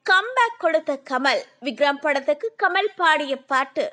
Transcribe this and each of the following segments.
comeback கொடுத்த கமல் விக்ரம் படத்துக்கு கமல் பாடிய பாட்டு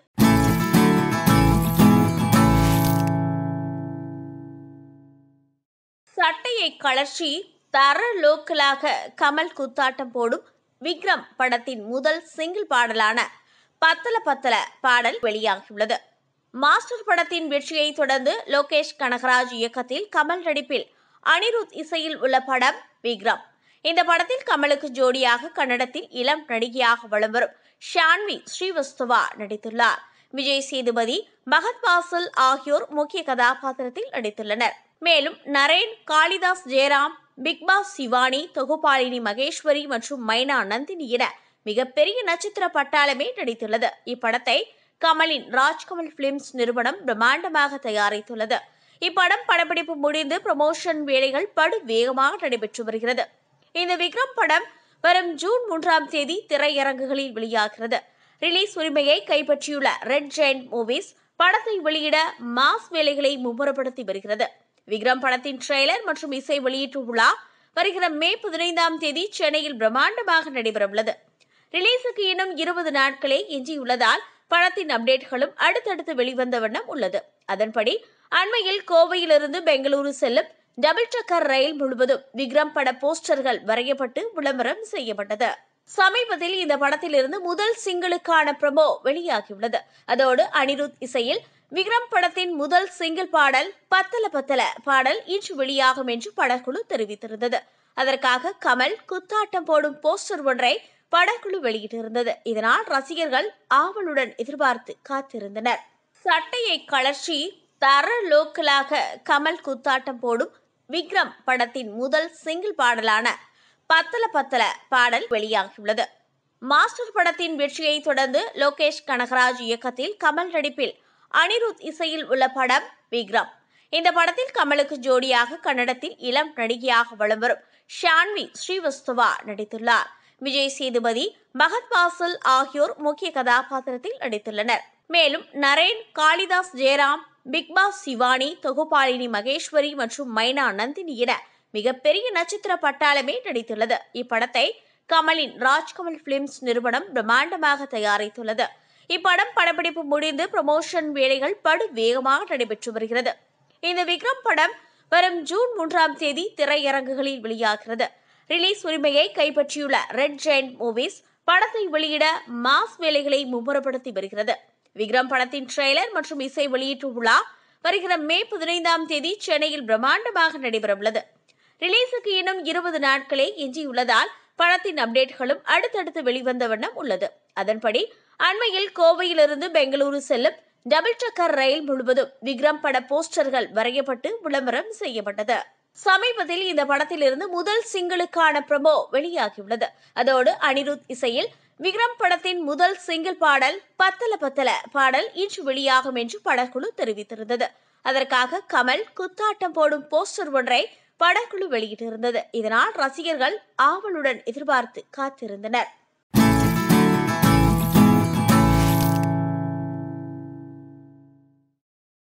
சட்டையை கலர்ச்சி தர லோக்கலாக கமல் குத்தாட்டம் போடும் விக்ரம் படத்தின் முதல் சிங்கிள் பாடலான பத்தல பத்தல பாடல் வெளியாகியுள்ளது மாஸ்டர் படத்தின் வெற்றியை தொடர்ந்து லோகேஷ் கனகராஜ் இயக்கத்தில் கமல் நடிப்பில் அனிருத் இசையில் உள்ள படம் விக்ரம் இந்த படத்தில் கமலுக்கு ஜோடியாக கன்னடத்தில் இளம் நடிகையாக வலம் வரும் ஷான்வி ஸ்ரீவஸ்தவா நடித்துள்ளார் விஜய் சேதுபதி மகத் பாசல் ஆகியோர் முக்கிய கதாபாத்திரத்தில் நடித்துள்ளனர் மேலும் நரேன் காளிதாஸ் ஜெயராம் பிக்பாஸ் சிவானி தொகுப்பாளினி மகேஸ்வரி மற்றும் மைனா நந்தினி என மிகப்பெரிய நட்சத்திர பட்டாளமே நடித்துள்ளது இப்படத்தை கமலின் ராஜ்கமல் பிலிம்ஸ் நிறுவனம் பிரம்மாண்டமாக தயாரித்துள்ளது இப்படம் படப்பிடிப்பு முடிந்து ப்ரமோஷன் வேலைகள் படு வேகமாக நடைபெற்று வருகிறது இந்த விக்ரம் படம் வரும் ஜூன் மூன்றாம் தேதி திரையரங்குகளில் வெளியாகிறது ரிலீஸ் உரிமையை கைப்பற்றியுள்ள ரெட் ஜெயண்ட் மூவிஸ் படத்தை வெளியிட மாஸ் வேலைகளை மும்முரப்படுத்தி வருகிறது விக்ரம் படத்தின் ட்ரெய்லர் மற்றும் இசை வெளியீட்டு விழா வருகிற மே பதினைந்தாம் தேதி சென்னையில் பிரம்மாண்டமாக நடைபெறவுள்ளது ரிலீஸுக்கு இன்னும் இருபது நாட்களே எஞ்சியுள்ளதால் படத்தின் அப்டேட்களும் அடுத்தடுத்து வெளிவந்த வண்ணம் உள்ளது அதன்படி அண்மையில் கோவையிலிருந்து பெங்களூரு செல்லும் டபுள் டக்கர் ரயில் முழுவதும் விக்ரம் பட போஸ்டர்கள் வரையப்பட்டு விளம்பரம் செய்யப்பட்டது சமீபத்தில் இந்த படத்திலிருந்து முதல் சிங்கிளுக்கான ப்ரமோ வெளியாகியுள்ளது அதோடு அனிருத் இசையில் விக்ரம் படத்தின் முதல் சிங்கிள் பாடல் பத்தல பத்தல பாடல் இன்று வெளியாகும் என்று படக்குழு தெரிவித்திருந்தது அதற்காக கமல் குத்தாட்டம் போடும் போஸ்டர் ஒன்றை படக்குழு வெளியிட்டிருந்தது இதனால் ரசிகர்கள் ஆவலுடன் எதிர்பார்த்து காத்திருந்தனர் சட்டையை கலர்ச்சி தர லோக்கலாக கமல் குத்தாட்டம் போடும் விக்ரம் படத்தின் முதல் சிங்கிள் பாடலான பத்தல பத்தல பாடல் வெளியாகியுள்ளது மாஸ்டர் படத்தின் வெற்றியை தொடர்ந்து லோகேஷ் கனகராஜ் இயக்கத்தில் கமல் நடிப்பில் அனிருத் இசையில் உள்ள படம் விக்ரம் இந்த படத்தில் கமலுக்கு ஜோடியாக கன்னடத்தில் இளம் நடிகையாக வலம் வரும் ஷான்வி ஸ்ரீவஸ்தவா நடித்துள்ளார் விஜய் சேதுபதி மகத் பாசல் ஆகியோர் முக்கிய கதாபாத்திரத்தில் நடித்துள்ளனர் மேலும் நரேன் காளிதாஸ் ஜெயராம் பிக்பாஸ் சிவானி தொகுப்பாளினி மகேஸ்வரி மற்றும் மைனா நந்தினி என மிகப்பெரிய நட்சத்திர பட்டாளமே நடித்துள்ளது இப்படத்தை கமலின் ராஜ்கமல் பிலிம்ஸ் நிறுவனம் பிரம்மாண்டமாக தயாரித்துள்ளது இப்படம் படப்பிடிப்பு முடிந்து ப்ரமோஷன் வேலைகள் படு வேகமாக நடைபெற்று வருகிறது இந்த விக்ரம் படம் வரும் ஜூன் மூன்றாம் தேதி திரையரங்குகளில் வெளியாகிறது ரிலீஸ் உரிமையை கைப்பற்றியுள்ள ரெட் ஜெயண்ட் மூவிஸ் படத்தை வெளியிட மாஸ் வேலைகளை மும்முரப்படுத்தி வருகிறது விக்ரம் படத்தின் ட்ரெய்லர் மற்றும் இசை வெளியீட்டு விழா வருகிற மே பதினைந்தாம் தேதி சென்னையில் பிரம்மாண்டமாக நடைபெறவுள்ளது ரிலீஸுக்கு இன்னும் இருபது நாட்களே எஞ்சியுள்ளதால் படத்தின் அப்டேட்களும் அடுத்தடுத்து வெளிவந்த வண்ணம் உள்ளது அதன்படி அண்மையில் கோவையிலிருந்து பெங்களூரு செல்லும் டபுள் டக்கர் ரயில் முழுவதும் விக்ரம் பட போஸ்டர்கள் வரையப்பட்டு விளம்பரம் செய்யப்பட்டது சமீபத்தில் இந்த படத்திலிருந்து முதல் சிங்கிளுக்கான ப்ரமோ வெளியாகியுள்ளது அதோடு அனிருத் இசையில் விக்ரம் படத்தின் முதல் சிங்கிள் பாடல் பத்தல பத்தல பாடல் இன்று வெளியாகும் என்று படக்குழு தெரிவித்திருந்தது அதற்காக கமல் குத்தாட்டம் போடும் போஸ்டர் ஒன்றை படக்குழு வெளியிட்டிருந்தது இதனால் ரசிகர்கள் ஆவலுடன் எதிர்பார்த்து காத்திருந்தனர்